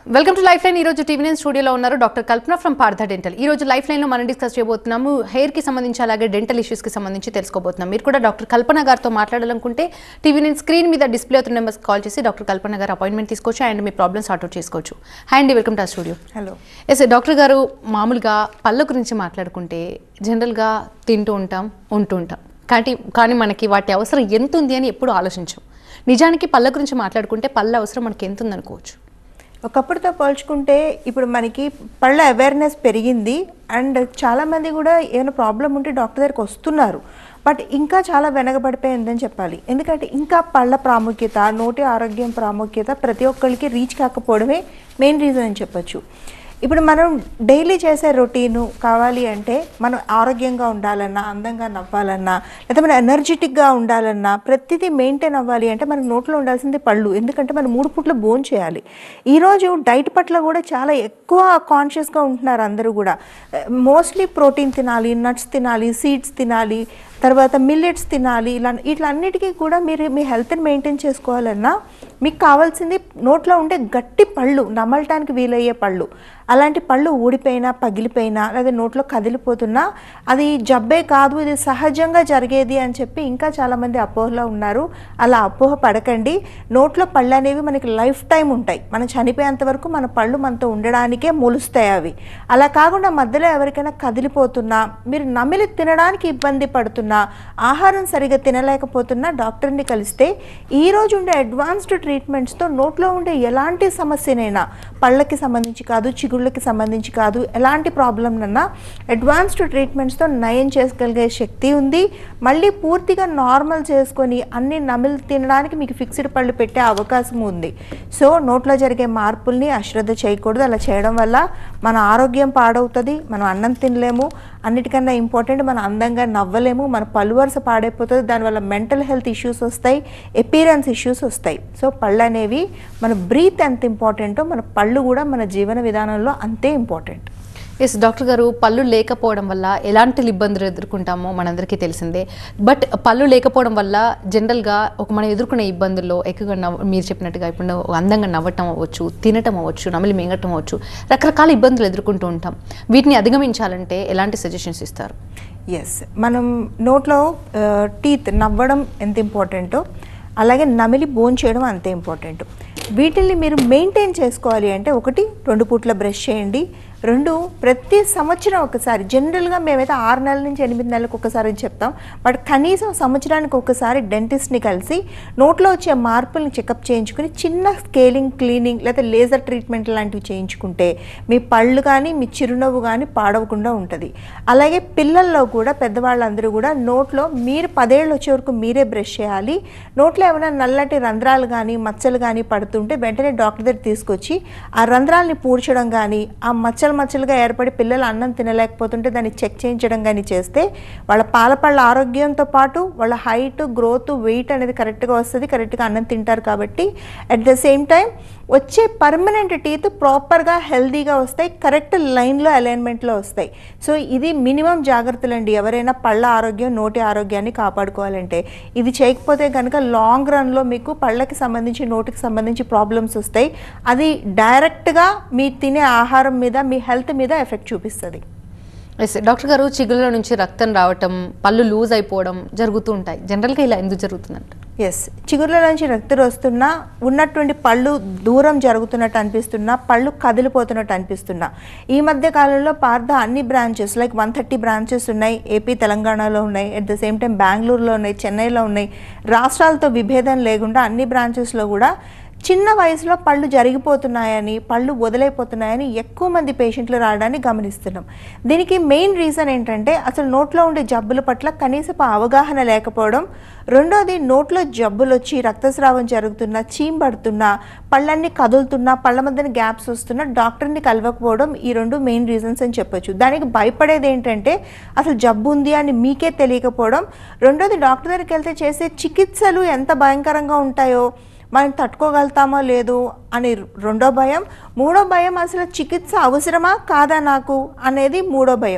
welcome to life line ఈ రోజు TV nine స్టూడియోలో ఉన్నారు doctor Kalpana from Partha dental ఈ రోజు లైఫ్ లైన్ లో మనం డిస్కస్ చేయబోతున్నాము హెయిర్ కి సంబంధించి అలాగే డెంటల్ ఇష్యూస్ కి సంబంధించి తెలుసుకోబోతున్నాం మీరు కూడా డాక్టర్ కల్పన గారితో మాట్లాడాలనుకుంటే టీవీ నైన్ స్క్రీన్ మీద డిస్ప్లే అవుతున్న నెంబర్స్ కాల్ చేసి డాక్టర్ కల్పన గారు అపాయింట్మెంట్ తీసుకోవచ్చు అండ్ మీ ప్రాబ్లమ్స్ సార్ట్ అవుట్ చేసుకోవచ్చు హాయ్ అండి welcome to uh studio hello yes doctor గారు మామూలుగా పళ్ళ గురించి మాట్లాడుకుంటే జనరల్గా తింటూ ఉంటాం ఉంటూ ఉంటాం కానీ కానీ మనకి వాటి అవసరం ఎంత ఉంది అని ఎప్పుడు ఆలోచించం నిజానికి పళ్ళ గురించి మాట్లాడుకుంటే పళ్ళ అవసరం మనకి ఎంత ఉందనుకోవచ్చు ఒకప్పటితో పోల్చుకుంటే ఇప్పుడు మనకి పళ్ళ అవేర్నెస్ పెరిగింది అండ్ చాలామంది కూడా ఏమైనా ప్రాబ్లం ఉంటే డాక్టర్ దగ్గరికి వస్తున్నారు బట్ ఇంకా చాలా వెనకబడిపోయిందని చెప్పాలి ఎందుకంటే ఇంకా పళ్ళ ప్రాముఖ్యత నోటి ఆరోగ్యం ప్రాముఖ్యత ప్రతి ఒక్కరికి రీచ్ కాకపోవడమే మెయిన్ రీజన్ అని చెప్పొచ్చు ఇప్పుడు మనం డైలీ చేసే రొటీను కావాలి అంటే మనం ఆరోగ్యంగా ఉండాలన్నా అందంగా నవ్వాలన్నా లేదా మనం ఎనర్జెటిక్గా ఉండాలన్నా ప్రతిదీ మెయింటైన్ అవ్వాలి అంటే మన నోట్లో ఉండాల్సింది పళ్ళు ఎందుకంటే మనం మూడు పూట్ల బోన్ చేయాలి ఈరోజు డైట్ పట్ల కూడా చాలా ఎక్కువ కాన్షియస్గా ఉంటున్నారు అందరూ కూడా మోస్ట్లీ ప్రోటీన్ తినాలి నట్స్ తినాలి సీడ్స్ తినాలి తర్వాత మిల్లెట్స్ తినాలి ఇలా ఇట్లా అన్నిటికీ కూడా మీరు మీ హెల్త్ని మెయింటైన్ చేసుకోవాలన్నా మీకు కావాల్సింది నోట్లో ఉండే గట్టి పళ్ళు నమలటానికి వీలయ్యే పళ్ళు అలాంటి పళ్ళు ఊడిపోయినా పగిలిపోయినా లేదా నోట్లో కదిలిపోతున్నా అది జబ్బే కాదు ఇది సహజంగా జరిగేది అని చెప్పి ఇంకా చాలామంది అపోహలో ఉన్నారు అలా అపోహ పడకండి నోట్లో పళ్ళు అనేవి మనకి లైఫ్ టైం ఉంటాయి మనం చనిపోయేంత వరకు మన పళ్ళు మనతో ఉండడానికే మొలుస్తాయి అవి అలా కాకుండా మధ్యలో ఎవరికైనా కదిలిపోతున్నా మీరు నమిలి తినడానికి ఇబ్బంది పడుతున్నా ఆహారం సరిగా తినలేకపోతున్నా డాక్టర్ని కలిస్తే ఈ రోజు ఉండే అడ్వాన్స్డ్ ట్రీట్మెంట్స్తో నోట్లో ఉండే ఎలాంటి సమస్యనైనా పళ్ళకి సంబంధించి కాదు చిగుళ్ళకి సంబంధించి కాదు ఎలాంటి ప్రాబ్లంనన్నా అడ్వాన్స్డ్ ట్రీట్మెంట్స్తో నయం చేసుకోగలిగే శక్తి ఉంది మళ్ళీ పూర్తిగా నార్మల్ చేసుకొని అన్ని నమిలి తినడానికి మీకు ఫిక్స్డ్ పళ్ళు పెట్టే అవకాశం ఉంది సో నోట్లో జరిగే మార్పుల్ని అశ్రద్ధ చేయకూడదు అలా చేయడం వల్ల మన ఆరోగ్యం పాడవుతుంది మనం అన్నం తినలేము అన్నిటికన్నా ఇంపార్టెంట్ మనం అందంగా నవ్వలేము మన పళ్ళు వరుస పాడైపోతుంది దానివల్ల మెంటల్ హెల్త్ ఇష్యూస్ వస్తాయి ఎపీరెన్స్ ఇష్యూస్ వస్తాయి సో పళ్ళు అనేవి మన బ్రీత్ ఎంత ఇంపార్టెంటో మన పళ్ళు కూడా మన జీవన విధానంలో అంతే ఇంపార్టెంట్ ఎస్ డాక్టర్ గారు పళ్ళు లేకపోవడం వల్ల ఎలాంటి ఇబ్బందులు ఎదుర్కొంటామో మనందరికీ తెలిసిందే బట్ పళ్ళు లేకపోవడం వల్ల జనరల్గా ఒక మనం ఎదుర్కొనే ఇబ్బందుల్లో ఎక్కువగా నవ్వు మీరు చెప్పినట్టుగా ఇప్పుడు అందంగా నవ్వటం అవ్వచ్చు తినటం అవ్వచ్చు నమిలి మింగటం అవ్వచ్చు రకరకాల ఇబ్బందులు ఎదుర్కొంటూ ఉంటాం వీటిని అధిగమించాలంటే ఎలాంటి సజెషన్స్ ఇస్తారు ఎస్ మనం నోట్లో టీత్ నవ్వడం ఎంత ఇంపార్టెంటో అలాగే నమిలి బోన్ చేయడం అంతే ఇంపార్టెంట్ వీటిల్ని మీరు మెయింటైన్ చేసుకోవాలి అంటే ఒకటి రెండు పూట్ల బ్రష్ చేయండి రెండు ప్రతి సంవత్సరం ఒకసారి జనరల్గా మేమైతే ఆరు నెలల నుంచి ఎనిమిది నెలలకు ఒకసారి అని చెప్తాం బట్ కనీసం సంవత్సరానికి ఒకసారి డెంటిస్ట్ని కలిసి నోట్లో వచ్చే మార్పుల్ని చెకప్ చేయించుకుని చిన్న స్కేలింగ్ క్లీనింగ్ లేదా లేజర్ ట్రీట్మెంట్ లాంటివి చేయించుకుంటే మీ పళ్ళు కానీ మీ చిరునవ్వు కానీ పాడవకుండా ఉంటుంది అలాగే పిల్లల్లో కూడా పెద్దవాళ్ళందరూ కూడా నోట్లో మీరు పదేళ్ళు వచ్చే వరకు మీరే బ్రష్ చేయాలి నోట్లో ఏమైనా నల్లటి రంధ్రాలు కానీ మచ్చలు కానీ పడుతుంటే వెంటనే డాక్టర్ దగ్గర తీసుకొచ్చి ఆ రంధ్రాలని పూడ్చడం కానీ ఆ మచ్చలు మచ్చలుగా ఏర్పడి పిల్లలు అన్నం తినలేకపోతుంటే దాన్ని చెక్ చేయించడం కానీ చేస్తే వాళ్ళ పాల పళ్ళ ఆరోగ్యంతో పాటు వాళ్ళ హైట్ గ్రోత్ వెయిట్ అనేది కరెక్ట్గా వస్తుంది కరెక్ట్గా అన్నం తింటారు కాబట్టి అట్ ద సేమ్ టైం వచ్చే పర్మనెంట్ టీత్ ప్రాపర్గా హెల్దీగా వస్తాయి కరెక్ట్ లైన్లో అలైన్మెంట్లో వస్తాయి సో ఇది మినిమం జాగ్రత్తలు అండి ఎవరైనా పళ్ళ ఆరోగ్యం నోటి ఆరోగ్యాన్ని కాపాడుకోవాలంటే ఇది చేయకపోతే కనుక లాంగ్ రన్లో మీకు పళ్ళకి సంబంధించి నోటికి సంబంధించి ప్రాబ్లమ్స్ వస్తాయి అది డైరెక్ట్గా మీ తినే ఆహారం మీద మీ హెల్త్ మీద ఎఫెక్ట్ చూపిస్తుంది ఎస్ డాక్టర్ గారు చిగుళ్ళ నుంచి రక్తం రావటం పళ్ళు లూజ్ అయిపోవడం జరుగుతూ ఉంటాయి జనరల్గా ఇలా ఎందుకు జరుగుతుందంట ఎస్ చిగుర్ల నుంచి రక్తం వస్తున్నా ఉన్నటువంటి పళ్ళు దూరం జరుగుతున్నట్టు అనిపిస్తున్నా పళ్ళు కదిలిపోతున్నట్టు అనిపిస్తున్నా ఈ మధ్య కాలంలో పార్థ అన్ని branches like one thirty branches ఉన్నాయి ఏపీ తెలంగాణలో ఉన్నాయి అట్ ద సేమ్ టైం బెంగళూరులో ఉన్నాయి చెన్నైలో ఉన్నాయి రాష్ట్రాలతో విభేదం లేకుండా అన్ని బ్రాంచెస్లో కూడా చిన్న వయసులో పళ్ళు జరిగిపోతున్నాయని పళ్ళు వదిలైపోతున్నాయని ఎక్కువ మంది పేషెంట్లు రావడాన్ని గమనిస్తున్నాం దీనికి మెయిన్ రీజన్ ఏంటంటే అసలు నోట్లో ఉండే జబ్బుల పట్ల కనీసపు అవగాహన లేకపోవడం రెండోది నోట్లో జబ్బులు వచ్చి రక్తస్రావం జరుగుతున్నా చీంబడుతున్నా పళ్ళన్నీ కదులుతున్నా పళ్ళ మధ్యన గ్యాప్స్ వస్తున్నా డాక్టర్ని కలవకపోవడం ఈ రెండు మెయిన్ రీజన్స్ అని చెప్పొచ్చు దానికి భయపడేది ఏంటంటే అసలు జబ్బు ఉంది అని మీకే తెలియకపోవడం రెండోది డాక్టర్ దగ్గరికి వెళ్తే చేసే చికిత్సలు ఎంత భయంకరంగా ఉంటాయో మనం తట్టుకోగలుగుతామో లేదు అని రెండో భయం మూడో భయం అసలు చికిత్స అవసరమా కాదా నాకు అనేది మూడో భయం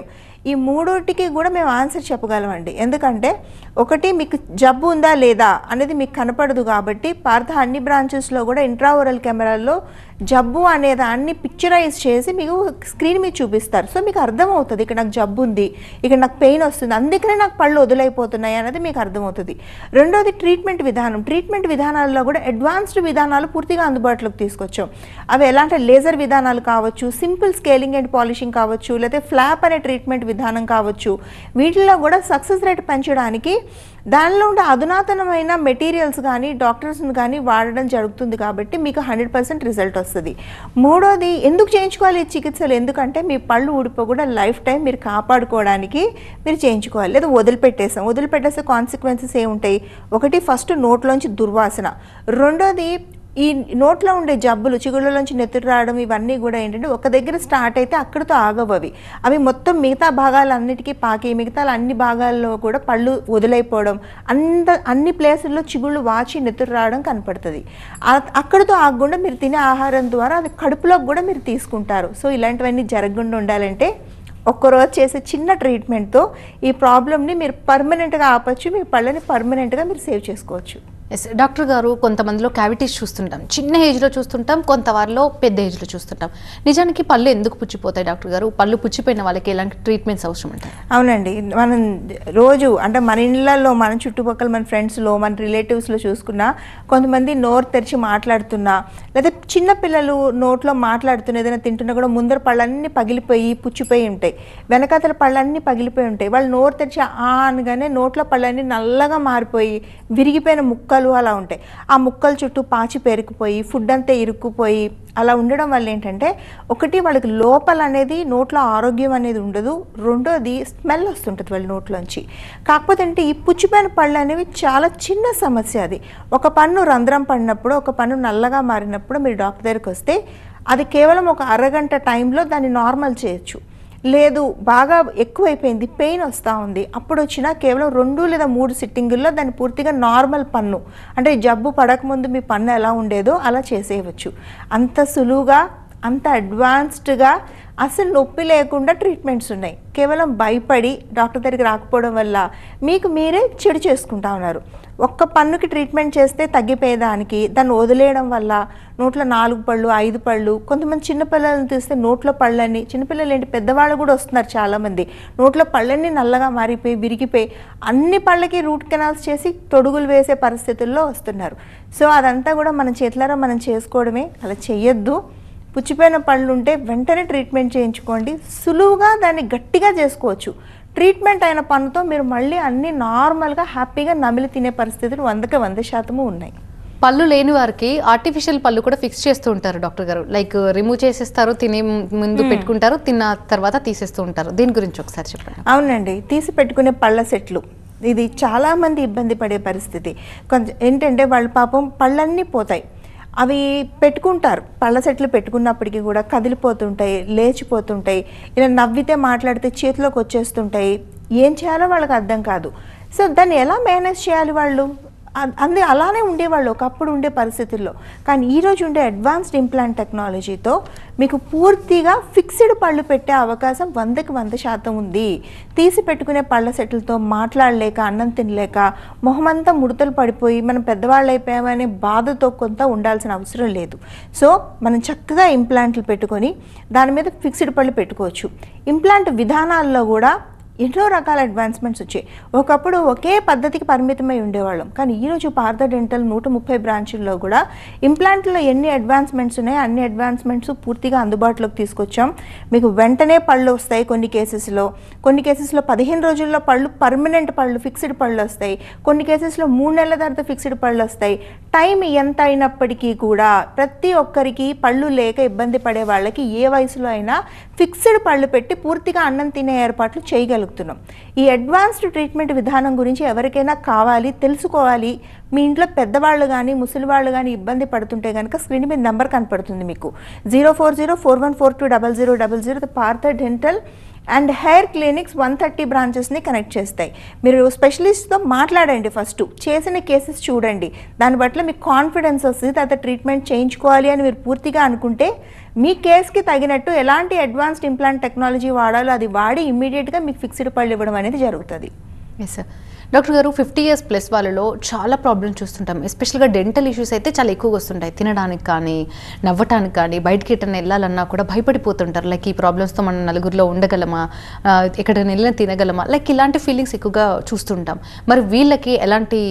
ఈ మూడోటికి కూడా మేము ఆన్సర్ చెప్పగలమండి ఎందుకంటే ఒకటి మీకు జబ్బు ఉందా లేదా అనేది మీకు కనపడదు కాబట్టి పార్థ అన్ని బ్రాంచెస్లో కూడా ఇంట్రావరల్ కెమెరాల్లో జబ్బు అనే దాన్ని పిక్చరైజ్ చేసి మీకు స్క్రీన్ మీద చూపిస్తారు సో మీకు అర్థమవుతుంది ఇక్కడ నాకు జబ్బు ఉంది ఇక్కడ నాకు పెయిన్ వస్తుంది అందుకనే నాకు పళ్ళు వదిలైపోతున్నాయి అనేది మీకు అర్థమవుతుంది రెండోది ట్రీట్మెంట్ విధానం ట్రీట్మెంట్ విధానాల్లో కూడా అడ్వాన్స్డ్ విధానాలు పూర్తిగా అందుబాటులోకి తీసుకొచ్చాం అవి ఎలా అంటే లేజర్ విధానాలు కావచ్చు సింపుల్ స్కేలింగ్ అండ్ పాలిషింగ్ కావచ్చు లేకపోతే ఫ్లాప్ అనే ట్రీట్మెంట్ విధానం కావచ్చు వీటిల్లో కూడా సక్సెస్ రేట్ పెంచడానికి దానిలో ఉండే అధునాతనమైన మెటీరియల్స్ కానీ డాక్టర్స్ని కానీ వాడడం జరుగుతుంది కాబట్టి మీకు హండ్రెడ్ పర్సెంట్ రిజల్ట్ వస్తుంది మూడోది ఎందుకు చేయించుకోవాలి ఈ చికిత్సలు ఎందుకంటే మీ పళ్ళు ఊడిపోకుండా లైఫ్ టైం మీరు కాపాడుకోవడానికి మీరు చేయించుకోవాలి లేదా వదిలిపెట్టేసాం వదిలిపెట్టేసే కాన్సిక్వెన్సెస్ ఏముంటాయి ఒకటి ఫస్ట్ నోట్లోంచి దుర్వాసన రెండోది ఈ నోట్లో ఉండే జబ్బులు చిగుళ్ళలోంచి నెత్తురు రావడం ఇవన్నీ కూడా ఏంటంటే ఒక దగ్గర స్టార్ట్ అయితే అక్కడితో ఆగవు అవి అవి మొత్తం మిగతా భాగాలన్నిటికీ పాకి మిగతా అన్ని భాగాల్లో కూడా పళ్ళు వదిలైపోవడం అంత అన్ని ప్లేసుల్లో చిగుళ్ళు వాచి నెత్తురు రావడం కనపడుతుంది ఆ- అక్కడితో ఆగకుండా మీరు తినే ఆహారం ద్వారా అది కడుపులోకి కూడా మీరు తీసుకుంటారు సో ఇలాంటివన్నీ జరగకుండా ఉండాలంటే ఒక్కరోజు చేసే చిన్న ట్రీట్మెంట్తో ఈ ప్రాబ్లమ్ని మీరు పర్మనెంట్గా ఆపచ్చు మీ పళ్ళని పర్మనెంట్గా మీరు సేవ్ చేసుకోవచ్చు ఎస్ డాక్టర్ గారు కొంతమందిలో క్యావిటీస్ చూస్తుంటాం చిన్న ఏజ్లో చూస్తుంటాం కొంత వారిలో పెద్ద ఏజ్లో చూస్తుంటాం నిజానికి పళ్ళు ఎందుకు పుచ్చిపోతాయి డాక్టర్ గారు పళ్ళు పుచ్చిపోయిన వాళ్ళకి ఎలాంటి ట్రీట్మెంట్స్ అవసరం ఉంటాయి అవునండి మనం రోజు అంటే మన ఇళ్ళల్లో మన చుట్టుపక్కల మన ఫ్రెండ్స్లో మన రిలేటివ్స్లో చూసుకున్నా కొంతమంది నోరు తెరిచి మాట్లాడుతున్నా లేదా చిన్న పిల్లలు నోట్లో మాట్లాడుతున్న ఏదైనా తింటున్నా కూడా ముందర పళ్ళన్నీ పగిలిపోయి పుచ్చిపోయి ఉంటాయి వెనకాతల పళ్ళన్నీ పగిలిపోయి ఉంటాయి వాళ్ళు నోరు తెరిచి ఆ అనగానే నోట్లో పళ్ళన్నీ నల్లగా మారిపోయి విరిగిపోయిన ముక్కలు అలా ఉంటాయి ఆ ముక్కల చుట్టూ పాచి పెరిగిపోయి ఫుడ్ అంతా ఇరుక్కుపోయి అలా ఉండడం వల్ల ఏంటంటే ఒకటి వాళ్ళకి లోపల అనేది నోట్లో ఆరోగ్యం అనేది ఉండదు రెండోది స్మెల్ వస్తుంటుంది వాళ్ళ నోట్లోంచి కాకపోతే అంటే ఈ పుచ్చిపోయిన పళ్ళు అనేవి చాలా చిన్న సమస్య అది ఒక పన్ను రంధ్రం పడినప్పుడు ఒక పన్ను నల్లగా మారినప్పుడు మీరు డాక్టర్ దగ్గరికి వస్తే అది కేవలం ఒక అరగంట టైంలో దాన్ని నార్మల్ చేయొచ్చు లేదు బాగా ఎక్కువైపోయింది పెయిన్ వస్తూ ఉంది అప్పుడు వచ్చినా కేవలం రెండు లేదా మూడు సిట్టింగుల్లో దాన్ని పూర్తిగా నార్మల్ పన్ను అంటే జబ్బు పడకముందు మీ పన్ను ఎలా ఉండేదో అలా చేసేయవచ్చు అంత సులువుగా అంత అడ్వాన్స్డ్గా అసలు నొప్పి లేకుండా ట్రీట్మెంట్స్ ఉన్నాయి కేవలం భయపడి డాక్టర్ దగ్గరికి రాకపోవడం వల్ల మీకు మీరే చెడు చేసుకుంటా ఉన్నారు ఒక్క పన్నుకి ట్రీట్మెంట్ చేస్తే తగ్గిపోయేదానికి దాన్ని వదిలేయడం వల్ల నోట్లో నాలుగు పళ్ళు ఐదు పళ్ళు కొంతమంది చిన్నపిల్లలను తీస్తే నోట్లో పళ్ళని చిన్నపిల్లలు ఏంటి పెద్దవాళ్ళు కూడా వస్తున్నారు చాలామంది నోట్లో పళ్ళన్నీ నల్లగా మారిపోయి విరిగిపోయి అన్ని పళ్ళకి రూట్ కెనాల్స్ చేసి తొడుగులు వేసే పరిస్థితుల్లో వస్తున్నారు సో అదంతా కూడా మన చేతులారా మనం చేసుకోవడమే అలా చెయ్యొద్దు పుచ్చిపోయిన పళ్ళు ఉంటే వెంటనే ట్రీట్మెంట్ చేయించుకోండి సులువుగా దాన్ని గట్టిగా చేసుకోవచ్చు ట్రీట్మెంట్ అయిన పన్నుతో మీరు మళ్ళీ అన్ని నార్మల్గా హ్యాపీగా నమిలి తినే పరిస్థితులు వందకి వంద శాతము ఉన్నాయి పళ్ళు లేని వారికి ఆర్టిఫిషియల్ పళ్ళు కూడా ఫిక్స్ చేస్తూ ఉంటారు డాక్టర్ గారు లైక్ రిమూవ్ చేసేస్తారు తినే ముందు పెట్టుకుంటారు తిన్న తర్వాత తీసేస్తూ ఉంటారు దీని గురించి ఒకసారి చెప్పండి అవునండి తీసి పెట్టుకునే పళ్ళ సెట్లు ఇది చాలామంది ఇబ్బంది పడే పరిస్థితి కొంచెం ఏంటంటే వాళ్ళు పాపం పళ్ళన్నీ పోతాయి అవి పెట్టుకుంటారు పళ్ళ సెట్లు పెట్టుకున్నప్పటికీ కూడా కదిలిపోతుంటాయి లేచిపోతుంటాయి ఇలా నవ్వితే మాట్లాడితే చేతిలోకి వచ్చేస్తుంటాయి ఏం చేయాలో వాళ్ళకి అర్థం కాదు సో దాన్ని ఎలా మేనేజ్ చేయాలి వాళ్ళు అ- అంది అలానే ఉండేవాళ్ళు ఒకప్పుడు ఉండే పరిస్థితుల్లో కానీ ఈరోజు ఉండే అడ్వాన్స్డ్ ఇంప్లాంట్ టెక్నాలజీతో మీకు పూర్తిగా ఫిక్స్డ్ పళ్ళు పెట్టే అవకాశం వందకి వంద శాతం ఉంది తీసి పెట్టుకునే పళ్ళ సెట్లతో మాట్లాడలేక అన్నం తినలేక మొహమంతా ముడతలు పడిపోయి మనం పెద్దవాళ్ళు అయిపోయామనే బాధతో కొంత ఉండాల్సిన అవసరం లేదు సో మనం చక్కగా ఇంప్లాంట్లు పెట్టుకొని దాని మీద ఫిక్స్డ్ పళ్ళు పెట్టుకోవచ్చు ఇంప్లాంట్ విధానాల్లో కూడా ఎన్నో రకాల అడ్వాన్స్మెంట్స్ వచ్చాయి ఒకప్పుడు ఒకే పద్ధతికి పరిమితమై ఉండేవాళ్ళం కానీ ఈరోజు పార్థ డెంటల్ నూట ముప్పై బ్రాంచుల్లో కూడా ఇంప్లాంట్లో ఎన్ని అడ్వాన్స్మెంట్స్ ఉన్నాయో అన్ని అడ్వాన్స్మెంట్స్ పూర్తిగా అందుబాటులోకి తీసుకొచ్చాం మీకు వెంటనే పళ్ళు వస్తాయి కొన్ని కేసెస్లో కొన్ని కేసెస్లో పదిహేను రోజుల్లో పళ్ళు పర్మనెంట్ పళ్ళు ఫిక్స్డ్ పళ్ళు వస్తాయి కొన్ని కేసెస్లో మూడు నెలల తర్వాత ఫిక్స్డ్ పళ్ళు వస్తాయి టైం ఎంత అయినప్పటికీ కూడా ప్రతి ఒక్కరికి పళ్ళు లేక ఇబ్బంది పడే వాళ్ళకి ఏ వయసులో అయినా ఫిక్స్డ్ పళ్ళు పెట్టి పూర్తిగా అన్నం తినే ఏర్పాట్లు చేయగలుగుతున్నాం ఈ అడ్వాన్స్డ్ ట్రీట్మెంట్ విధానం గురించి ఎవరికైనా కావాలి తెలుసుకోవాలి మీ ఇంట్లో పెద్దవాళ్ళు కానీ ముసలి వాళ్ళు కానీ ఇబ్బంది పడుతుంటే కనుక స్క్రీన్ మీద నెంబర్ కనపడుతుంది మీకు zero four zero four one four two double zero double zero Partha dental and hair clinics one thirty బ్రాంచెస్ని కనెక్ట్ చేస్తాయి మీరు స్పెషలిస్ట్తో మాట్లాడండి ఫస్ట్ చేసిన కేసెస్ చూడండి దాని బట్ల మీకు కాన్ఫిడెన్స్ వస్తుంది తర్వాత ట్రీట్మెంట్ చేయించుకోవాలి అని మీరు పూర్తిగా అనుకుంటే మీ కేస్కి తగినట్టు ఎలాంటి అడ్వాన్స్డ్ ఇంప్లాంట్ టెక్నాలజీ వాడాలో అది వాడి ఇమ్మీడియట్గా మీకు ఫిక్స్డ్ పళ్ళు ఇవ్వడం అనేది జరుగుతుంది ఎస్ సార్ డాక్టర్ గారు ఫిఫ్టీ ఇయర్స్ ప్లస్ వాళ్ళలో చాలా ప్రాబ్లమ్స్ చూస్తుంటాం ఎస్పెషల్గా డెంటల్ ఇష్యూస్ అయితే చాలా ఎక్కువగా వస్తుంటాయి తినడానికి కానీ నవ్వటానికి కానీ బయటికి ఎటన్నా వెళ్ళాలన్నా కూడా భయపడిపోతుంటారు లైక్ ఈ ప్రాబ్లమ్స్తో మనం నలుగురిలో ఉండగలమా ఆ, ఎక్కడికైనా వెళ్ళినా తినగలమా లైక్ ఇలాంటి ఫీలింగ్స్ ఎక్కువగా చూస్తుంటాం మరి వీళ్ళకి ఎలాంటి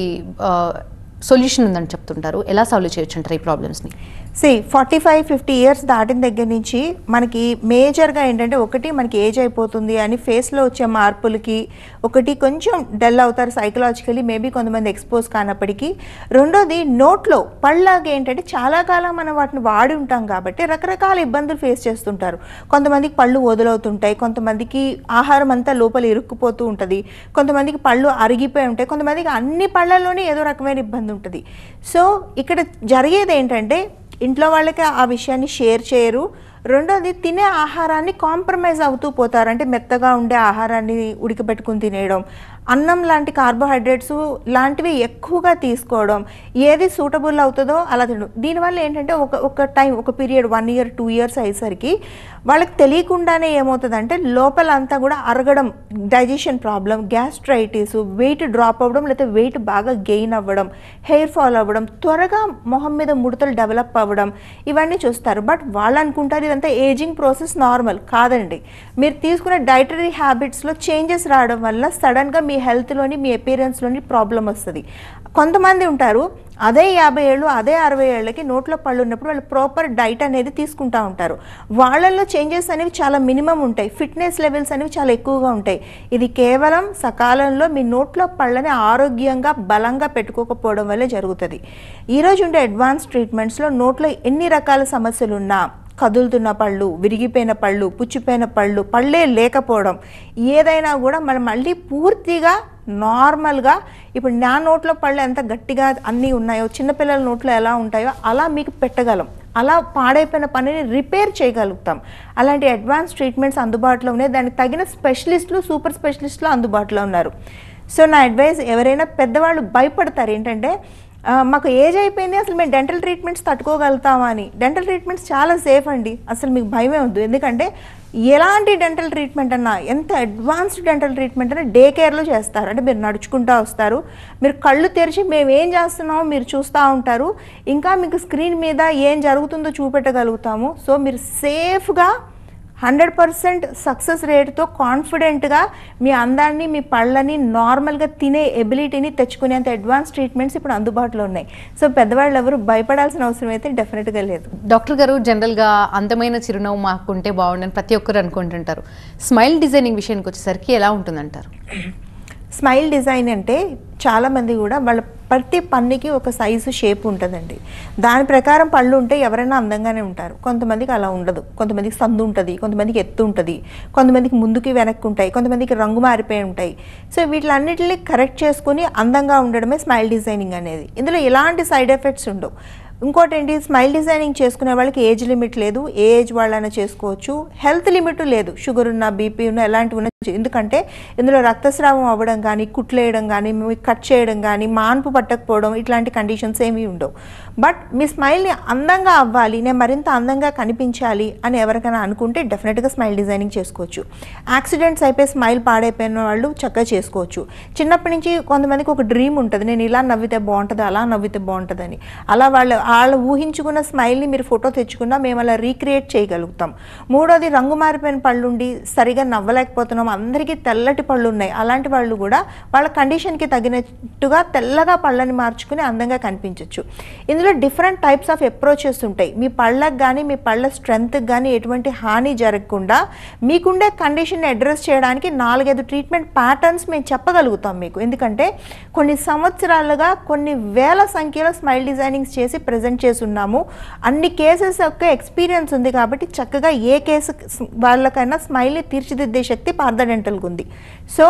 సొల్యూషన్ ఉందని చెప్తుంటారు ఎలా సాల్వ్ చేయొచ్చు అంటారు ఈ ప్రాబ్లమ్స్ని సి ఫార్టీ ఫైవ్ ఫిఫ్టీ ఇయర్స్ దాటిన దగ్గర నుంచి మనకి మేజర్గా ఏంటంటే ఒకటి మనకి ఏజ్ అయిపోతుంది అని ఫేస్లో వచ్చే మార్పులకి ఒకటి కొంచెం డల్ అవుతారు సైకలాజికలీ మేబీ కొంతమంది ఎక్స్పోజ్ కానప్పటికీ రెండోది నోట్లో పళ్ళలాగా ఏంటంటే చాలా కాలం మనం వాటిని వాడి ఉంటాం కాబట్టి రకరకాల ఇబ్బందులు ఫేస్ చేస్తుంటారు కొంతమందికి పళ్ళు వదులవుతుంటాయి కొంతమందికి ఆహారం అంతా లోపల ఇరుక్కుపోతూ ఉంటుంది కొంతమందికి పళ్ళు అరిగిపోయి ఉంటాయి కొంతమందికి అన్ని పళ్ళల్లోనే ఏదో రకమైన ఇబ్బంది ఉంటుంది సో ఇక్కడ జరిగేది ఏంటంటే ఇంట్లో వాళ్ళకి ఆ విషయాన్ని షేర్ చేయరు రెండోది తినే ఆహారాన్ని కాంప్రమైజ్ అవుతూ పోతారు అంటే మెత్తగా ఉండే ఆహారాన్ని ఉడకబెట్టుకుని తినేయడం అన్నం లాంటి కార్బోహైడ్రేట్స్ లాంటివి ఎక్కువగా తీసుకోవడం ఏది సూటబుల్ అవుతుందో అలా తినడం దీనివల్ల ఏంటంటే ఒక ఒక టైం ఒక period one year two years అయ్యేసరికి వాళ్ళకి తెలియకుండానే ఏమవుతుందంటే లోపల అంతా కూడా అరగడం digestion problem gastritis weight drop అవ్వడం లేకపోతే వెయిట్ బాగా గెయిన్ అవ్వడం హెయిర్ ఫాల్ అవ్వడం త్వరగా మొహం మీద ముడతలు డెవలప్ అవ్వడం ఇవన్నీ చూస్తారు బట్ వాళ్ళు అనుకుంటారు ఇదంతా ఏజింగ్ ప్రాసెస్ నార్మల్ కాదండి మీరు తీసుకునే డైటరీ హ్యాబిట్స్లో చేంజెస్ రావడం వల్ల సడన్గా మీ హెల్త్లోని మీ అపీరెన్స్లోని ప్రాబ్లం వస్తుంది కొంతమంది ఉంటారు అదే యాభై ఏళ్ళు అదే అరవై ఏళ్ళకి నోట్లో పళ్ళు ఉన్నప్పుడు వాళ్ళు ప్రాపర్ డైట్ అనేది తీసుకుంటా ఉంటారు వాళ్ళల్లో చేంజెస్ అనేవి చాలా మినిమం ఉంటాయి ఫిట్నెస్ లెవెల్స్ అనేవి చాలా ఎక్కువగా ఉంటాయి ఇది కేవలం సకాలంలో మీ నోట్లో పళ్ళని ఆరోగ్యంగా బలంగా పెట్టుకోకపోవడం వల్లే జరుగుతుంది ఈరోజు ఉండే అడ్వాన్స్ ట్రీట్మెంట్స్లో నోట్లో ఎన్ని రకాల సమస్యలు ఉన్నా కదులుతున్న పళ్ళు విరిగిపోయిన పళ్ళు పుచ్చిపోయిన పళ్ళు పళ్ళే లేకపోవడం ఏదైనా కూడా మనం మళ్ళీ పూర్తిగా నార్మల్గా ఇప్పుడు నా నోట్లో పళ్ళు ఎంత గట్టిగా అన్నీ ఉన్నాయో చిన్నపిల్లల నోట్లో ఎలా ఉంటాయో అలా మీకు పెట్టగలం అలా పాడైపోయిన పనిని రిపేర్ చేయగలుగుతాం అలాంటి అడ్వాన్స్ ట్రీట్మెంట్స్ అందుబాటులో ఉన్నాయి దానికి తగిన స్పెషలిస్టులు సూపర్ స్పెషలిస్టులు అందుబాటులో ఉన్నారు సో నా అడ్వైస్ ఎవరైనా పెద్దవాళ్ళు భయపడతారు ఏంటంటే ఆ, మాకు ఏజ్ అయిపోయింది అసలు మేము డెంటల్ ట్రీట్మెంట్స్ తట్టుకోగలుగుతామా అని డెంటల్ ట్రీట్మెంట్స్ చాలా సేఫ్ అండి అసలు మీకు భయమే వద్దు ఎందుకంటే ఎలాంటి డెంటల్ ట్రీట్మెంట్ అన్నా ఎంత అడ్వాన్స్డ్ డెంటల్ ట్రీట్మెంట్ అన్నా డే కేర్లో చేస్తారు అంటే మీరు నడుచుకుంటూ వస్తారు మీరు కళ్ళు తెరిచి మేము ఏం చేస్తున్నామో మీరు చూస్తూ ఉంటారు ఇంకా మీకు స్క్రీన్ మీద ఏం జరుగుతుందో చూపెట్టగలుగుతాము సో మీరు సేఫ్గా హండ్రెడ్ పర్సెంట్ సక్సెస్ రేట్తో కాన్ఫిడెంట్గా మీ అందాన్ని మీ పళ్ళని నార్మల్గా తినే ఎబిలిటీని తెచ్చుకునేంత అడ్వాన్స్ ట్రీట్మెంట్స్ ఇప్పుడు అందుబాటులో ఉన్నాయి సో పెద్దవాళ్ళు ఎవరు భయపడాల్సిన అవసరం అయితే డెఫినెట్గా లేదు డాక్టర్ గారు జనరల్గా అందమైన చిరునవ్వు మాకుంటే బాగుండని ప్రతి ఒక్కరు అనుకుంటుంటారు స్మైల్ డిజైనింగ్ విషయానికి వచ్చేసరికి ఎలా ఉంటుందంటారు స్మైల్ డిజైన్ అంటే చాలామంది కూడా వాళ్ళ ప్రతి పన్నుకి ఒక సైజు షేప్ ఉంటుందండి దాని ప్రకారం పళ్ళు ఉంటే ఎవరైనా అందంగానే ఉంటారు కొంతమందికి అలా ఉండదు కొంతమందికి సందు ఉంటుంది కొంతమందికి ఎత్తు ఉంటుంది కొంతమందికి ముందుకి వెనక్కి ఉంటాయి కొంతమందికి రంగు మారిపోయి ఉంటాయి సో వీటిలన్నిటిని కరెక్ట్ చేసుకుని అందంగా ఉండడమే స్మైల్ డిజైనింగ్ అనేది ఇందులో ఎలాంటి సైడ్ ఎఫెక్ట్స్ ఉండవు ఇంకోటి ఏంటి స్మైల్ డిజైనింగ్ చేసుకునే వాళ్ళకి ఏజ్ లిమిట్ లేదు ఏ ఏజ్ వాళ్ళైనా చేసుకోవచ్చు హెల్త్ లిమిట్ లేదు షుగర్ ఉన్న బీపీ ఉన్న ఎలాంటివి ఉన్న ఎందుకంటే ఇందులో రక్తస్రావం అవ్వడం కానీ కుట్లేయడం కానీ మీ కట్ చేయడం కానీ మాన్పు పట్టకపోవడం ఇట్లాంటి కండిషన్స్ ఏమీ ఉండవు బట్ మీ స్మైల్ని అందంగా అవ్వాలి నేను మరింత అందంగా కనిపించాలి అని ఎవరికైనా అనుకుంటే డెఫినెట్గా స్మైల్ డిజైనింగ్ చేసుకోవచ్చు యాక్సిడెంట్స్ అయిపోయి స్మైల్ పాడైపోయిన వాళ్ళు చక్కగా చేసుకోవచ్చు చిన్నప్పటి నుంచి కొంతమందికి ఒక డ్రీమ్ ఉంటుంది నేను ఇలా నవ్వితే బాగుంటుంది అలా నవ్వితే బాగుంటుందని అలా వాళ్ళు వాళ్ళు ఊహించుకున్న స్మైల్ని మీరు ఫోటో తెచ్చుకున్నా మేము అలా రీక్రియేట్ చేయగలుగుతాం మూడోది రంగు మారిపోయిన పళ్ళుండి సరిగా నవ్వలేకపోతున్నాం అందరికీ తెల్లటి పళ్ళు ఉన్నాయి అలాంటి వాళ్ళు కూడా వాళ్ళ కండిషన్కి తగినట్టుగా తెల్లగా పళ్ళని మార్చుకుని అందంగా కనిపించవచ్చు ఇందులో డిఫరెంట్ టైప్స్ ఆఫ్ అప్రోచెస్ ఉంటాయి మీ పళ్ళకు కానీ మీ పళ్ళ స్ట్రెంగ్త్కి కానీ ఎటువంటి హాని జరగకుండా మీకుండే కండిషన్ని అడ్రస్ చేయడానికి నాలుగైదు ట్రీట్మెంట్ ప్యాటర్న్స్ మేము చెప్పగలుగుతాం మీకు ఎందుకంటే కొన్ని సంవత్సరాలుగా కొన్ని వేల సంఖ్యలో స్మైల్ డిజైనింగ్స్ చేసి ప్రజెంట్ చేసి ఉన్నాము అన్ని కేసెస్ యొక్క ఎక్స్పీరియన్స్ ఉంది కాబట్టి చక్కగా ఏ కేసు వాళ్ళకైనా స్మైల్ని తీర్చిదిద్దే శక్తి పార్థ డెంటల్కి ఉంది సో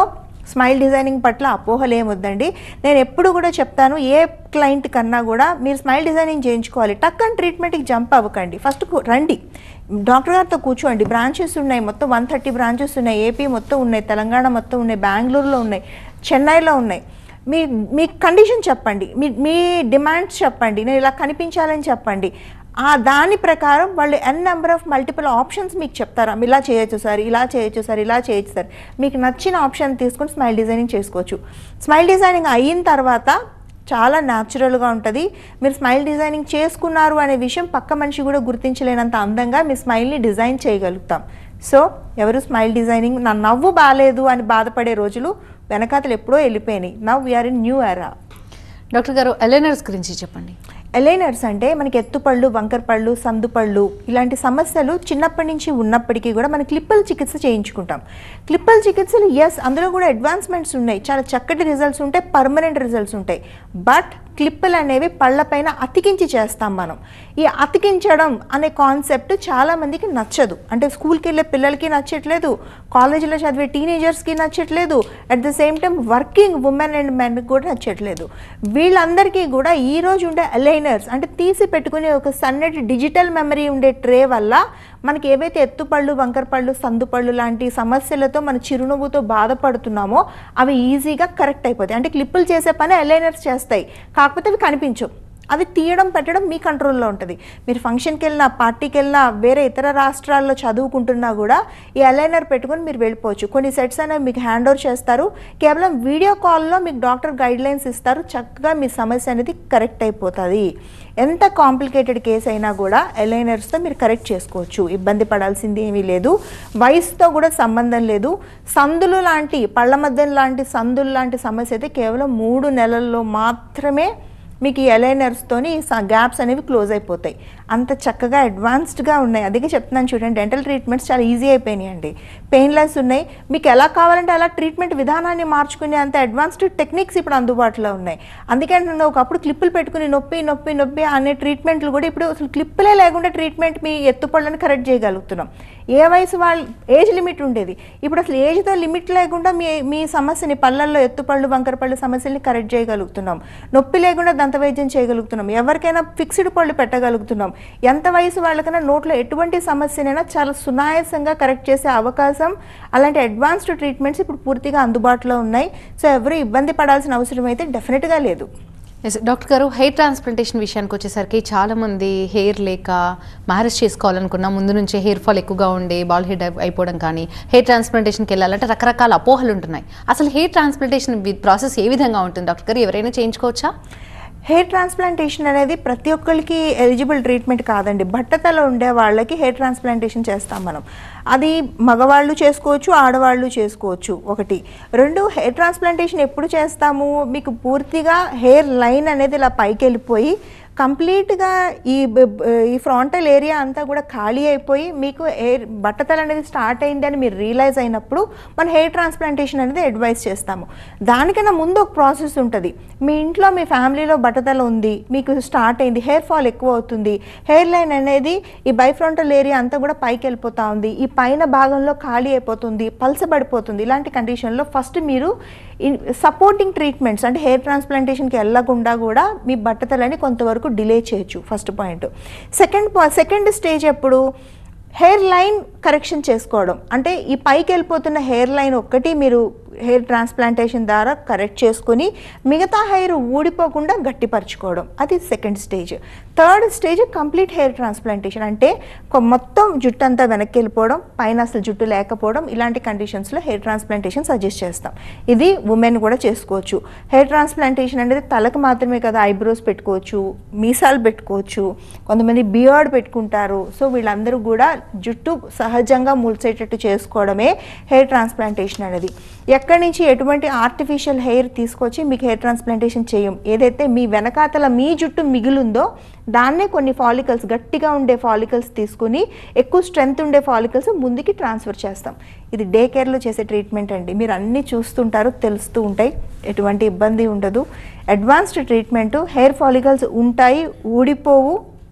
స్మైల్ డిజైనింగ్ పట్ల అపోహలు ఏమొద్దండి నేను ఎప్పుడు కూడా చెప్తాను ఏ క్లయింట్ కన్నా కూడా మీరు స్మైల్ డిజైనింగ్ చేయించుకోవాలి టక్కని ట్రీట్మెంట్కి జంప్ అవ్వకండి ఫస్ట్ కు- రండి డాక్టర్ గారితో కూర్చోండి బ్రాంచెస్ ఉన్నాయి మొత్తం వన్ థర్టీ బ్రాంచెస్ ఉన్నాయి ఏపీ మొత్తం ఉన్నాయి తెలంగాణ మొత్తం ఉన్నాయి బెంగళూరులో ఉన్నాయి చెన్నైలో ఉన్నాయి మీ మీ కండిషన్ చెప్పండి మీ మీ డిమాండ్స్ చెప్పండి నేను ఇలా కనిపించాలని చెప్పండి ఆ దాని ప్రకారం వాళ్ళు n number of multiple options మీకు చెప్తారా ఇలా చేయొచ్చు సార్ ఇలా చేయొచ్చు సార్ ఇలా చేయొచ్చు సార్ మీకు నచ్చిన ఆప్షన్ తీసుకుని స్మైల్ డిజైనింగ్ చేసుకోవచ్చు స్మైల్ డిజైనింగ్ అయిన తర్వాత చాలా న్యాచురల్గా ఉంటుంది మీరు స్మైల్ డిజైనింగ్ చేసుకున్నారు అనే విషయం పక్క మనిషి కూడా గుర్తించలేనంత అందంగా మీ స్మైల్ని డిజైన్ చేయగలుగుతాం సో ఎవరు స్మైల్ డిజైనింగ్ నా నవ్వు బాగాలేదు అని బాధపడే రోజులు వెనకాతలు ఎప్పుడో వెళ్ళిపోయినాయి now we're in new era doctor గారు ఎలైనర్స్ గురించి చెప్పండి ఎలైనర్స్ అంటే మనకి ఎత్తుపళ్ళు వంకరపళ్ళు సందుపళ్ళు ఇలాంటి సమస్యలు చిన్నప్పటి నుంచి ఉన్నప్పటికీ కూడా మనం క్లిప్పల్ చికిత్స చేయించుకుంటాం క్లిప్పల్ చికిత్సలు ఎస్ అందులో కూడా అడ్వాన్స్మెంట్స్ ఉన్నాయి చాలా చక్కటి రిజల్ట్స్ ఉంటాయి పర్మనెంట్ రిజల్ట్స్ ఉంటాయి బట్ క్లిప్పులు అనేవి పళ్ళపైన అతికించి చేస్తాం మనం ఈ అతికించడం అనే కాన్సెప్ట్ చాలా మందికి నచ్చదు అంటే స్కూల్కి వెళ్ళే పిల్లలకి నచ్చట్లేదు కాలేజీలో చదివే టీనేజర్స్కి నచ్చట్లేదు at the same time working women and men కూడా నచ్చట్లేదు వీళ్ళందరికీ కూడా ఈ రోజు ఉండే అలైనర్స్ అంటే తీసి పెట్టుకునే ఒక సన్నటి డిజిటల్ మెమరీ ఉండే ట్రే వల్ల మనకి ఏవైతే ఎత్తుపళ్ళు వంకరపళ్ళు సందుపళ్ళు లాంటి సమస్యలతో మన చిరునవ్వుతో బాధపడుతున్నామో అవి ఈజీగా కరెక్ట్ అయిపోతాయి అంటే క్లిప్పులు చేసే పని అలైనర్స్ చేస్తాయి కాకపోతే అవి కనిపించవు అవి తీయడం పెట్టడం మీ కంట్రోల్లో ఉంటుంది మీరు ఫంక్షన్కి వెళ్ళినా పార్టీకి వెళ్ళినా వేరే ఇతర రాష్ట్రాల్లో చదువుకుంటున్నా కూడా ఈ అలైనర్ పెట్టుకొని మీరు వెళ్ళిపోవచ్చు కొన్ని సెట్స్ అనేవి మీకు హ్యాండ్ ఓవర్ చేస్తారు కేవలం వీడియో కాల్లో మీకు డాక్టర్ గైడ్ లైన్స్ ఇస్తారు చక్కగా మీ సమస్య అనేది కరెక్ట్ అయిపోతుంది ఎంత కాంప్లికేటెడ్ కేసు అయినా కూడా ఎలైనర్స్తో మీరు కరెక్ట్ చేసుకోవచ్చు ఇబ్బంది పడాల్సింది ఏమీ లేదు వయసుతో కూడా సంబంధం లేదు సందులు లాంటి పళ్ళ మధ్య లాంటి సందులు లాంటి సమస్య అయితే కేవలం మూడు నెలల్లో మాత్రమే మీకు ఈ అలైనర్స్తోని గ్యాప్స్ అనేవి క్లోజ్ అయిపోతాయి అంత చక్కగా అడ్వాన్స్డ్గా ఉన్నాయి అందుకే చెప్తున్నాను చూడండి డెంటల్ ట్రీట్మెంట్స్ చాలా ఈజీ అయిపోయినాయి అండి పెయిన్లెస్ ఉన్నాయి మీకు ఎలా కావాలంటే అలా ట్రీట్మెంట్ విధానాన్ని మార్చుకునే అంత అడ్వాన్స్డ్ టెక్నిక్స్ ఇప్పుడు అందుబాటులో ఉన్నాయి అందుకే నేను ఒకప్పుడు క్లిప్పులు పెట్టుకుని నొప్పి నొప్పి నొప్పి అనే ట్రీట్మెంట్లు కూడా ఇప్పుడు అసలు క్లిప్పులే లేకుండా ట్రీట్మెంట్ మీ ఎత్తుపళ్ళని కరెక్ట్ చేయగలుగుతున్నాం ఏ వయసు వాళ్ళ ఏజ్ లిమిట్ ఉండేది ఇప్పుడు అసలు ఏజ్తో లిమిట్ లేకుండా మీ మీ సమస్యని పళ్ళల్లో ఎత్తుపళ్ళు వంకరపళ్ళు సమస్యల్ని కరెక్ట్ చేయగలుగుతున్నాం నొప్పి లేకుండా దంతవైద్యం చేయగలుగుతున్నాం ఎవరికైనా ఫిక్స్డ్ పళ్ళు పెట్టగలుగుతున్నాం ఎంత వయసు వాళ్ళకైనా నోట్లో ఎటువంటి సమస్యనైనా చాలా సునాయాసంగా కరెక్ట్ చేసే అవకాశం అలాంటి అడ్వాన్స్డ్ ట్రీట్మెంట్స్ ఇప్పుడు పూర్తిగా అందుబాటులో ఉన్నాయి సో ఎవరు ఇబ్బంది పడాల్సిన అవసరం అయితే డెఫినెట్గా లేదు ఎస్ డాక్టర్ గారు హెయిర్ ట్రాన్స్ప్లాంటేషన్ విషయానికి వచ్చేసరికి చాలా మంది హెయిర్ లేక మ్యారేజ్ చేసుకోవాలనుకున్నా ముందు నుంచే హెయిర్ ఫాల్ ఎక్కువగా ఉండి బాల్ హెడ్ అయిపోవడం కానీ హెయిర్ ట్రాన్స్ప్లాంటేషన్కి వెళ్ళాలంటే రకరకాల అపోహలు ఉంటున్నాయి అసలు హెయిర్ ట్రాన్స్ప్లాంటేషన్ ప్రాసెస్ ఏ విధంగా ఉంటుంది డాక్టర్ గారు ఎవరైనా చేయించుకోవచ్చా హెయిర్ ట్రాన్స్ప్లాంటేషన్ అనేది ప్రతి ఒక్కరికి ఎలిజిబుల్ ట్రీట్మెంట్ కాదండి బట్టతల ఉండే వాళ్ళకి హెయిర్ ట్రాన్స్ప్లాంటేషన్ చేస్తాం మనం అది మగవాళ్ళు చేసుకోవచ్చు ఆడవాళ్ళు చేసుకోవచ్చు ఒకటి రెండు హెయిర్ ట్రాన్స్ప్లాంటేషన్ ఎప్పుడు చేస్తాము మీకు పూర్తిగా హెయిర్ లైన్ అనేది ఇలా పైకి వెళ్ళిపోయి కంప్లీట్గా ఈ బ- బ- ఈ ఫ్రాంటల్ ఏరియా అంతా కూడా ఖాళీ అయిపోయి మీకు హెయిర్ బట్టతల అనేది స్టార్ట్ అయింది అని మీరు రియలైజ్ అయినప్పుడు మన హెయిర్ ట్రాన్స్ప్లాంటేషన్ అనేది అడ్వైస్ చేస్తాము దానికన్నా ముందు ఒక ప్రాసెస్ ఉంటుంది మీ ఇంట్లో మీ ఫ్యామిలీలో బట్టతల ఉంది మీకు స్టార్ట్ అయింది హెయిర్ ఫాల్ ఎక్కువ అవుతుంది హెయిర్ లైన్ అనేది ఈ బైఫ్రాంటల్ ఏరియా అంతా కూడా పైకి వెళ్ళిపోతా ఉంది ఈ పైన భాగంలో ఖాళీ అయిపోతుంది పల్సబడిపోతుంది ఇలాంటి కండిషన్లో ఫస్ట్ మీరు సపోర్టింగ్ ట్రీట్మెంట్స్ అంటే హెయిర్ ట్రాన్స్ప్లాంటేషన్కి వెళ్ళకుండా కూడా మీ బట్టతలని కొంతవరకు డిలే చేయొచ్చు first point second second stage ఎప్పుడు హెయిర్ లైన్ కరెక్షన్ చేసుకోవడం అంటే ఈ పైకి వెళ్ళిపోతున్న హెయిర్ లైన్ ఒక్కటి మీరు హెయిర్ ట్రాన్స్ప్లాంటేషన్ ద్వారా కరెక్ట్ చేసుకొని మిగతా హెయిర్ ఊడిపోకుండా గట్టిపరచుకోవడం అది second stage third stage complete hair transplantation అంటే కొ- మొత్తం జుట్టు అంతా వెనక్కి వెళ్ళిపోవడం పైన అసలు జుట్టు లేకపోవడం ఇలాంటి కండిషన్స్లో హెయిర్ ట్రాన్స్ప్లాంటేషన్ సజెస్ట్ చేస్తాం ఇది ఉమెన్ కూడా చేసుకోవచ్చు హెయిర్ ట్రాన్స్ప్లాంటేషన్ అనేది తలకు మాత్రమే కదా ఐబ్రోస్ పెట్టుకోవచ్చు మీసాలు పెట్టుకోవచ్చు కొంతమంది బియర్డ్ పెట్టుకుంటారు సో వీళ్ళందరూ కూడా జుట్టు సహజంగా ముల్చేటట్టు చేసుకోవడమే హెయిర్ ట్రాన్స్ప్లాంటేషన్ అనేది ఎక్కడి నుంచి ఎటువంటి ఆర్టిఫిషియల్ హెయిర్ తీసుకొచ్చి మీకు హెయిర్ ట్రాన్స్ప్లాంటేషన్ చేయం ఏదైతే మీ వెనకాతల మీ జుట్టు మిగిలిందో దాన్నే కొన్ని ఫాలికల్స్ గట్టిగా ఉండే ఫాలికల్స్ తీసుకుని ఎక్కువ స్ట్రెంగ్త్ ఉండే ఫాలికల్స్ ముందుకి ట్రాన్స్ఫర్ చేస్తాం ఇది డే కేర్లో చేసే ట్రీట్మెంట్ అండి మీరు అన్నీ చూస్తుంటారు తెలుస్తూ ఉంటాయి ఎటువంటి ఇబ్బంది ఉండదు అడ్వాన్స్డ్ ట్రీట్మెంట్ హెయిర్ ఫాలికల్స్ ఉంటాయి ఊడిపోవు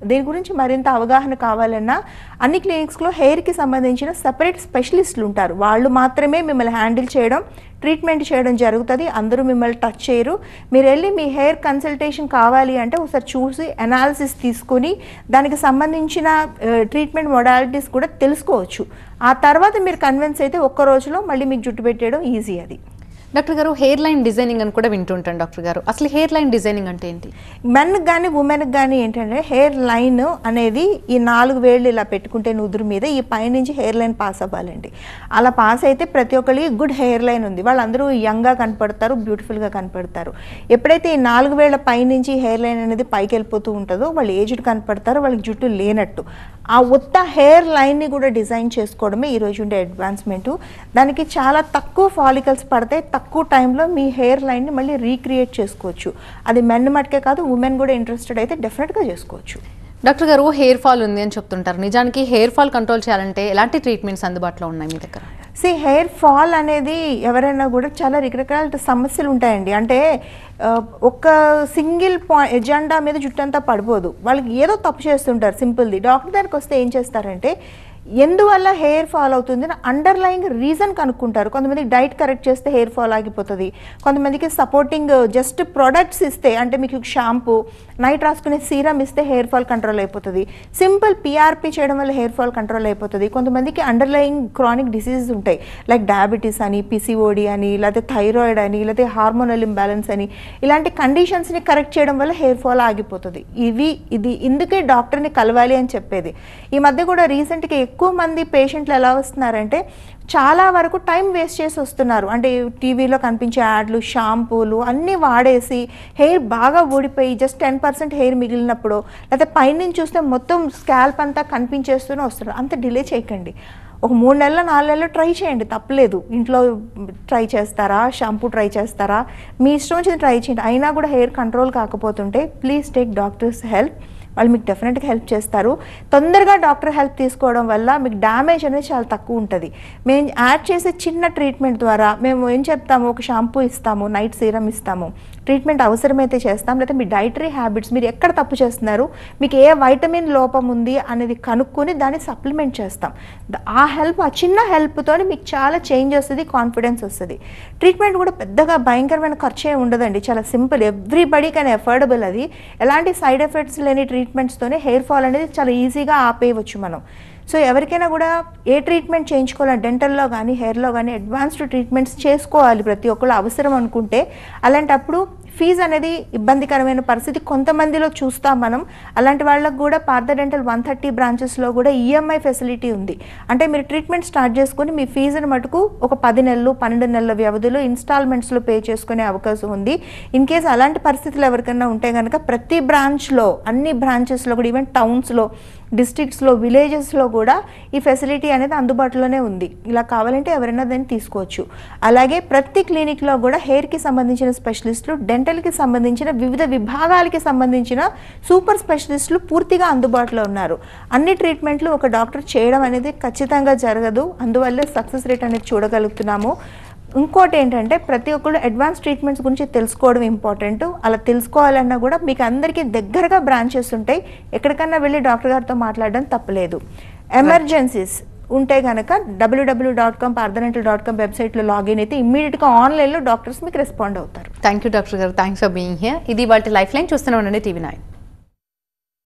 దీని గురించి మరింత అవగాహన కావాలన్నా అన్ని క్లినిక్స్లో హెయిర్కి సంబంధించిన సపరేట్ స్పెషలిస్టులు ఉంటారు వాళ్ళు మాత్రమే మిమ్మల్ని హ్యాండిల్ చేయడం ట్రీట్మెంట్ చేయడం జరుగుతుంది అందరూ మిమ్మల్ని టచ్ చేయరు మీరు వెళ్ళి మీ హెయిర్ కన్సల్టేషన్ కావాలి అంటే ఒకసారి చూసి అనాలిసిస్ తీసుకొని దానికి సంబంధించిన ట్రీట్మెంట్ మొడాలిటీస్ కూడా తెలుసుకోవచ్చు ఆ తర్వాత మీరు కన్విన్స్ అయితే ఒక్క రోజులో మళ్ళీ మీకు జుట్టు పెట్టేయడం ఈజీ అది డాక్టర్ గారు హెయిర్ లైన్ డిజైనింగ్ అని కూడా వింటుంటాను డాక్టర్ గారు అసలు హెయిర్ లైన్ డిజైనింగ్ అంటే ఏంటి మెన్కి కానీ ఉమెన్కి కానీ ఏంటంటే హెయిర్ లైన్ అనేది ఈ నాలుగు వేళ్ళు ఇలా పెట్టుకుంటే నుదురు మీద ఈ పైనుంచి హెయిర్ లైన్ పాస్ అవ్వాలండి అలా పాస్ అయితే ప్రతి ఒక్కరికి గుడ్ హెయిర్ లైన్ ఉంది వాళ్ళందరూ యంగ్గా కనపడతారు బ్యూటిఫుల్గా కనపడతారు ఎప్పుడైతే ఈ నాలుగు వేళ్ల పైనుంచి హెయిర్ లైన్ అనేది పైకి వెళ్ళిపోతూ ఉంటుందో వాళ్ళు ఏజ్డ్ కనపడతారు వాళ్ళకి జుట్టు లేనట్టు ఆ ఉత్త హెయిర్ లైన్ని కూడా డిజైన్ చేసుకోవడమే ఈరోజు ఉండే అడ్వాన్స్మెంటు దానికి చాలా తక్కువ ఫాలికల్స్ పడితే తక్కువ టైంలో మీ హెయిర్ లైన్ని మళ్ళీ రీక్రియేట్ చేసుకోవచ్చు అది మెన్ మటుకే కాదు ఉమెన్ కూడా ఇంట్రెస్టెడ్ అయితే డెఫినెట్గా చేసుకోవచ్చు డాక్టర్ గారు హెయిర్ ఫాల్ ఉంది అని చెప్తుంటారు నిజానికి హెయిర్ ఫాల్ కంట్రోల్ చేయాలంటే ఎలాంటి ట్రీట్మెంట్స్ అందుబాటులో ఉన్నాయి మీ దగ్గర సి హెయిర్ ఫాల్ అనేది ఎవరైనా కూడా చాలా రకరకాల సమస్యలు ఉంటాయండి అంటే ఆ, ఒక సింగిల్ పాయింట్ ఎజెండా మీద జుట్టంతా పడిపోదు వాళ్ళకి ఏదో తప్పు చేస్తుంటారు సింపుల్ది డాక్టర్ దగ్గరికి వస్తే ఏం చేస్తారంటే ఎందువల్ల హెయిర్ ఫాల్ అవుతుంది అండర్లయింగ్ రీజన్ కనుక్కుంటారు కొంతమందికి డైట్ కరెక్ట్ చేస్తే హెయిర్ ఫాల్ ఆగిపోతుంది కొంతమందికి సపోర్టింగ్ జస్ట్ ప్రొడక్ట్స్ ఇస్తే అంటే మీకు షాంపూ నైట్ రాసుకునే సీరం ఇస్తే హెయిర్ ఫాల్ కంట్రోల్ అయిపోతుంది సింపుల్ పిఆర్పి చేయడం వల్ల హెయిర్ ఫాల్ కంట్రోల్ అయిపోతుంది కొంతమందికి అండర్లయింగ్ క్రానిక్ డిసీజెస్ ఉంటాయి లైక్ డయాబెటీస్ అని పిసిఓడి అని లేకపోతే థైరాయిడ్ అని లేకపోతే హార్మోనల్ ఇంబ్యాలెన్స్ అని ఇలాంటి కండిషన్స్ని కరెక్ట్ చేయడం వల్ల హెయిర్ ఫాల్ ఆగిపోతుంది ఇవి ఇది ఇందుకే డాక్టర్ని కలవాలి అని చెప్పేది ఈ మధ్య కూడా రీసెంట్గా ఎక్కువ మంది పేషెంట్లు ఎలా వస్తున్నారంటే చాలా వరకు టైం వేస్ట్ చేసి వస్తున్నారు అంటే టీవీలో కనిపించే యాడ్లు షాంపూలు అన్నీ వాడేసి హెయిర్ బాగా ఊడిపోయి జస్ట్ టెన్ పర్సెంట్ హెయిర్ మిగిలినప్పుడు లేకపోతే పైనుంచి చూస్తే మొత్తం స్కాల్ప్ అంతా కనిపించేస్తూనే వస్తున్నారు అంత డిలే చేయకండి ఒక మూడు నెలలు నాలుగు నెలలు ట్రై చేయండి తప్పలేదు ఇంట్లో ట్రై చేస్తారా షాంపూ ట్రై చేస్తారా మీ ఇష్టం వచ్చింది ట్రై చేయండి అయినా కూడా హెయిర్ కంట్రోల్ కాకపోతుంటే ప్లీజ్ టేక్ డాక్టర్స్ హెల్ప్ వాళ్ళు మీకు డెఫినెట్గా హెల్ప్ చేస్తారు తొందరగా డాక్టర్ హెల్ప్ తీసుకోవడం వల్ల మీకు డ్యామేజ్ అనేది చాలా తక్కువ ఉంటుంది మేము యాడ్ చేసే చిన్న ట్రీట్మెంట్ ద్వారా మేము ఏం చెప్తాము ఒక షాంపూ ఇస్తాము నైట్ సీరం ఇస్తాము ట్రీట్మెంట్ అవసరమైతే చేస్తాం లేదా మీ డైటరీ హ్యాబిట్స్ మీరు ఎక్కడ తప్పు చేస్తున్నారు మీకు ఏ వైటమిన్ లోపం ఉంది అనేది కనుక్కొని దాన్ని సప్లిమెంట్ చేస్తాం ద- ఆ హెల్ప్ ఆ చిన్న హెల్ప్తో మీకు చాలా చేంజ్ వస్తుంది కాన్ఫిడెన్స్ వస్తుంది ట్రీట్మెంట్ కూడా పెద్దగా భయంకరమైన ఖర్చు ఏమి ఉండదండి చాలా సింపుల్ ఎవ్రీబడీ కానీ అఫోర్డబుల్ అది ఎలాంటి సైడ్ ఎఫెక్ట్స్ లేని ట్రీట్మెంట్స్తోనే హెయిర్ ఫాల్ అనేది చాలా ఈజీగా ఆపేయవచ్చు మనం సో ఎవరికైనా కూడా ఏ ట్రీట్మెంట్ చేయించుకోవాలి డెంటల్లో కానీ హెయిర్లో కానీ అడ్వాన్స్డ్ ట్రీట్మెంట్స్ చేసుకోవాలి ప్రతి ఒక్కళ్ళు అవసరం అనుకుంటే అలాంటప్పుడు ఫీజు అనేది ఇబ్బందికరమైన పరిస్థితి కొంతమందిలో చూస్తాం మనం అలాంటి వాళ్ళకు కూడా పార్థ డెంటల్ వన్ థర్టీ బ్రాంచెస్లో కూడా ఈఎంఐ ఫెసిలిటీ ఉంది అంటే మీరు ట్రీట్మెంట్ స్టార్ట్ చేసుకొని మీ ఫీజుని మటుకు ఒక పది నెలలు పన్నెండు నెలల వ్యవధిలో ఇన్స్టాల్మెంట్స్లో పే చేసుకునే అవకాశం ఉంది ఇన్ కేస్ అలాంటి పరిస్థితులు ఎవరికైనా ఉంటే కనుక ప్రతి బ్రాంచ్లో అన్ని బ్రాంచెస్లో కూడా ఈవెన్ టౌన్స్లో డిస్ట్రిక్ట్స్లో విలేజెస్లో కూడా ఈ ఫెసిలిటీ అనేది అందుబాటులోనే ఉంది ఇలా కావాలంటే ఎవరైనా దాన్ని తీసుకోవచ్చు అలాగే ప్రతి క్లినిక్లో కూడా హెయిర్కి సంబంధించిన స్పెషలిస్టులు డెంటల్కి సంబంధించిన వివిధ విభాగాలకి సంబంధించిన సూపర్ స్పెషలిస్టులు పూర్తిగా అందుబాటులో ఉన్నారు అన్ని ట్రీట్మెంట్లు ఒక డాక్టర్ చేయడం అనేది ఖచ్చితంగా జరగదు అందువల్లే సక్సెస్ రేట్ అనేది చూడగలుగుతున్నాము ఇంకోటి ఏంటంటే ప్రతి ఒక్కళ్ళు అడ్వాన్స్ ట్రీట్మెంట్స్ గురించి తెలుసుకోవడం ఇంపార్టెంట్ అలా తెలుసుకోవాలన్నా కూడా మీకు అందరికీ దగ్గరగా బ్రాంచెస్ ఉంటాయి ఎక్కడికన్నా వెళ్ళి డాక్టర్ గారితో మాట్లాడడం తప్పలేదు ఎమర్జెన్సీస్ ఉంటే కనుక డబ్ల్యూడబ్ల్యూ డాట్ కామ్ పార్దనెంటల్ డాట్ కామ్ వెబ్సైట్లో లాగిన్ అయితే ఇమ్మీడియట్గా ఆన్లైన్లో డాక్టర్స్ మీకు రెస్పాండ్ అవుతారు థ్యాంక్ యూ డాక్టర్ గారు థ్యాంక్స్ ఫర్ బీయింగ్ హియర్ ఇది వాటి లైఫ్ లైన్ చూస్తూనే ఉండండి టీవీ నైన్